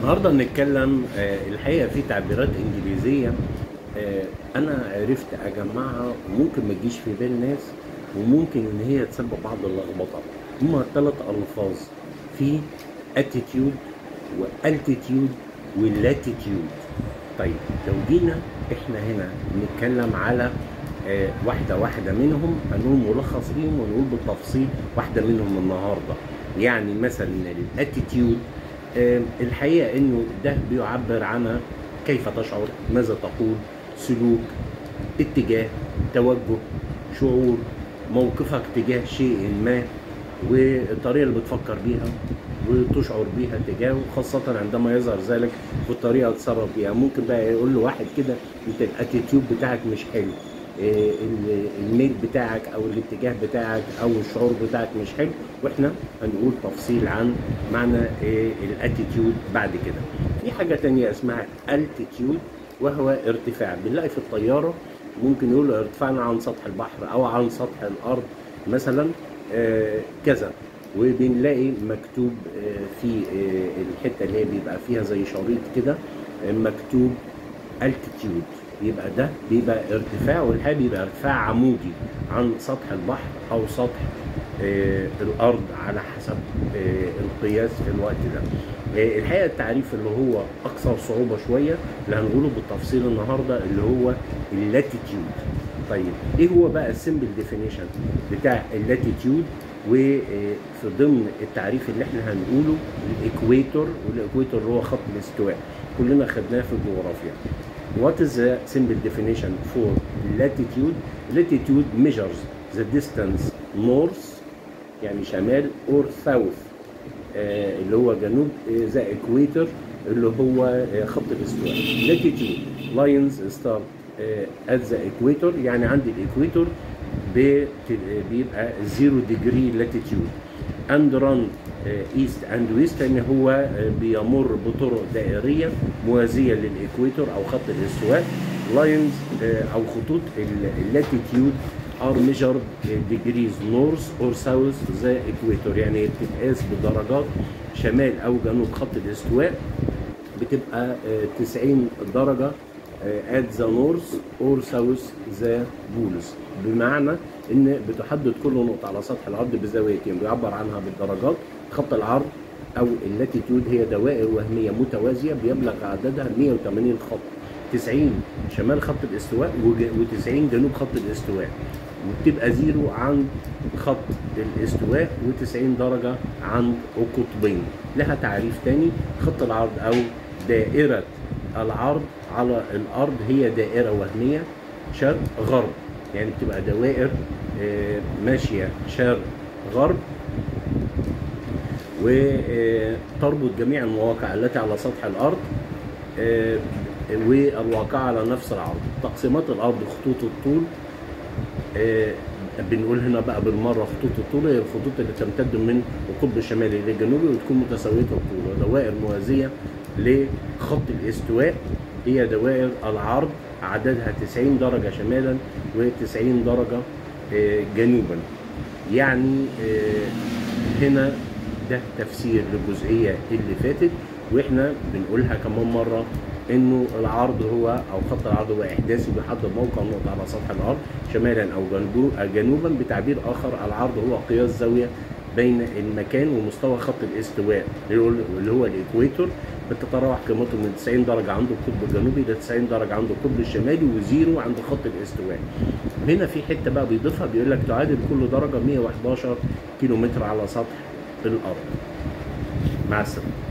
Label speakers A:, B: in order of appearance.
A: النهارده بنتكلم آه، الحقيقه في تعبيرات انجليزيه آه، انا عرفت اجمعها وممكن ما تجيش في بال ناس وممكن ان هي تسبب بعض اللخبطه هما ثلاث الفاظ في اتيتيود والتيتيود واللاتيتيود طيب لو جينا احنا هنا نتكلم على آه، واحده واحده منهم هنقول ملخص ليهم ونقول بالتفصيل واحده منهم النهارده يعني مثلا الاتيتيود آه، الحقيقه انه ده بيعبر عن كيف تشعر ماذا تقول سلوك اتجاه توجه شعور موقفك تجاه شيء ما والطريقه اللي بتفكر بيها وتشعر بيها تجاهه خاصة عندما يظهر ذلك والطريقة تتصرف بيها ممكن بقى يقول له واحد كده انت الاتيتيود بتاعك مش حلو إيه، ال- الميل بتاعك او الاتجاه بتاعك او الشعور بتاعك مش حلو واحنا هنقول تفصيل عن معنى إيه، الاتيتيود بعد كده في حاجة تانية اسمها التيتيود وهو ارتفاع بنلاقي في الطيارة ممكن يقولوا ارتفاعنا عن سطح البحر او عن سطح الارض مثلا آه، كذا وبنلاقي مكتوب آه، في آه، الحته اللي هي بيبقى فيها زي شريط كده آه، مكتوب altitude يبقى ده بيبقى ارتفاع والحقيقه بيبقى ارتفاع عمودي عن سطح البحر او سطح آه، الارض على حسب آه، القياس في الوقت ده آه، الحقيقه التعريف اللي هو اكثر صعوبه شويه اللي هنقوله بالتفصيل النهارده اللي هو اللاتيتيود طيب ايه هو بقى السمبل ديفينيشن بتاع اللاتيتيود وفي ضمن التعريف اللي احنا هنقوله الايكويتور والايكويتور هو خط الاستواء كلنا خدناه في الجغرافيا What is the simple definition for latitude? Latitude measures the distance north يعني شمال or south آه، اللي هو جنوب ذا equator اللي هو آه، خط الاستواء latitude lines start آه، at the equator يعني عند الايكويتور بت- بيبقى 0 degree latitude and run آه، east and west لان هو آه، بيمر بطرق دائريه موازيه للايكويتور او خط الاستواء lines آه، او خطوط اللاتيتيود are measured degrees north or south the equator يعني بتتقاس بدرجات شمال او جنوب خط الاستواء بتبقى آه، 90 درجة آه، at the north or south the poles بمعنى ان بتحدد كل نقطة على سطح الارض بزاويتين بيعبر عنها بالدرجات خط العرض او اللاتيتيود هي دوائر وهمية متوازية بيبلغ عددها 180 خط 90 شمال خط الاستواء و90 جنوب خط الاستواء وبتبقى زيرو عند خط الاستواء و90 درجة عند القطبين لها تعريف تاني خط العرض أو دائرة العرض على الأرض هي دائرة وهمية شرق غرب يعني بتبقى دوائر آه، ماشية شرق غرب وتربط جميع المواقع التي على سطح الأرض آه، والواقعة على نفس العرض تقسيمات الأرض خطوط الطول آه، بنقول هنا بقى بالمره خطوط الطول هي الخطوط اللي تمتد من القطب الشمالي للجنوبي وتكون متساويه الطول ودوائر موازيه لخط الاستواء هي دوائر العرض عددها 90 درجه شمالا و90 درجه آه، جنوبا يعني آه، هنا ده تفسير للجزئيه اللي فاتت واحنا بنقولها كمان مره انه العرض هو او خط العرض هو احداثي بيحدد موقع النقطه على سطح الارض شمالا او جنوب- جنوبا بتعبير اخر العرض هو قياس زاويه بين المكان ومستوى خط الاستواء اللي هو- اللي هو الايكويتور بتتراوح قيمته من 90 درجه عند القطب الجنوبي ل 90 درجه عند القطب الشمالي وزيرو عند خط الاستواء. هنا في حته بقى بيضيفها بيقول لك تعادل كل درجه 111 كيلومتر على سطح الارض. مع السلامه.